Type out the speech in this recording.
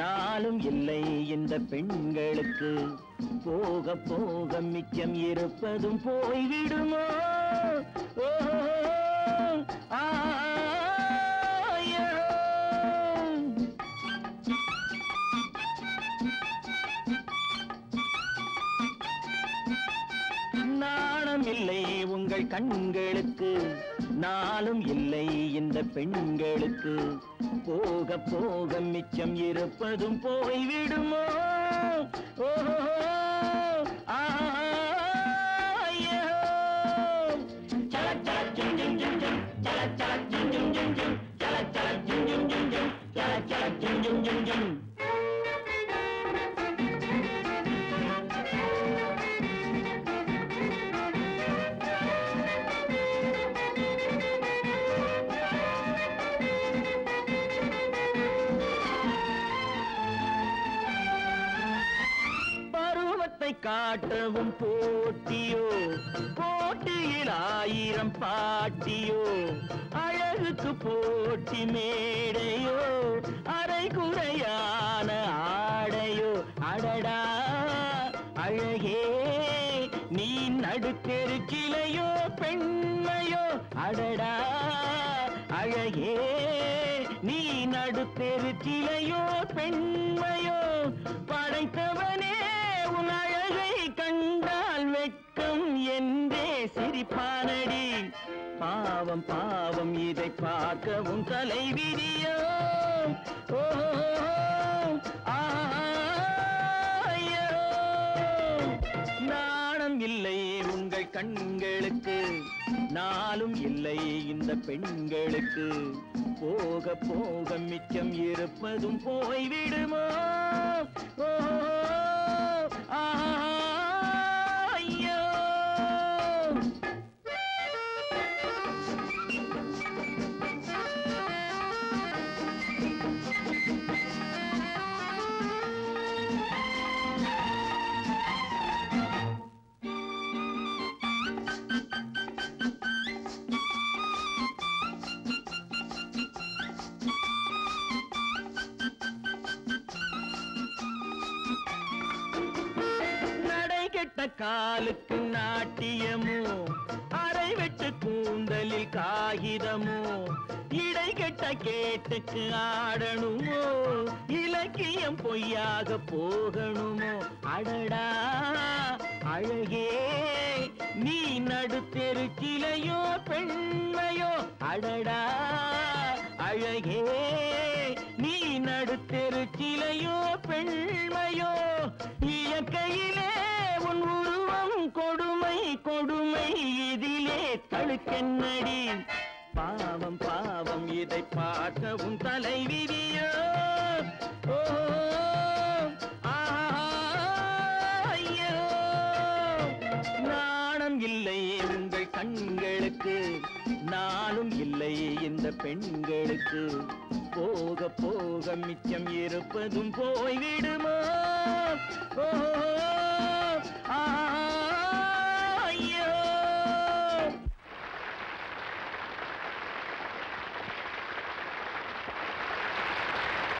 நாளும் இல்லை இந்த பெண்களுக்கு போக போக மிச்சம் இருப்பதும் போய்விடுமோ ஓ, ஆயோ. நாணம் இல்லை உங்கள் கண்களுக்கு நாளும் இல்லை இந்த பெண்களுக்கு போக போக மிச்சம் இருப்பதும் போய்விடுமோ ஓ ஆயோ. சலக் சலக் ஜும் ஜும் ஜும் ஜும். சலக் சலக் ஜும் ஜும் ஜும் ஜும். சலக் சலக் ஜும் ஜும் ஜும் ஜும். சலக் சலக் ஜும் ஜும் ஜும் ஜும். பருவத்தை காட்டவும் போட்டியோ போட்டியில் ஆயிரம் பாட்டியோ அழகுக்கு போட்டி மேடையோ அரை குறையான ஆடையோ அடடா அழகே நீ நடுத்தெரு கிளையோ பெண்மையோ அடடா அழகே நீ நடுத்தெரு கிளையோ பெண்மையோ படைத்தவனே உன் அழகை கண்டால் வெட்கம் என்றே சிரிப்பானடி பாவம் பாவம் இதை பார்க்கவும் தலை விதியோ ஓ ஆயோ நாணம் இல்லை உங்கள் கண்களுக்கு நாளும் இல்லை இந்த பெண்களுக்கு போக போக மிச்சம் இருப்பதும் போய்விடுமோ ஓ ஆயோ நடை கெட்ட காலுக்கு நாட்டியமோ அரை வெட்டு கூந்தலில் காகிதமோ இடை கெட்ட கேட்டுக்கு ஆடணுமோ இலக்கியம் பொய்யாக போகணுமோ அடடா அழகே நீ நடுத்தெரு கிளையோ பெண்மையோ அடடா அழகே நீ நடுத்தெரு கிளையோ பெண்மையோ இயற்கையிலே உன் உருவம் கொடுமை கொடுமை இதிலே தழுக்கென்னடி பாவம் பாவம் இதை பார்க்கவும் தலை விதியோ ஓ ஆயோ நாணம் இல்லை உங்கள் கண்களுக்கு நாளும் இல்லை இந்த பெண்களுக்கு போக போக மிச்சம் இருப்பதும் போய்விடுமோ ஓ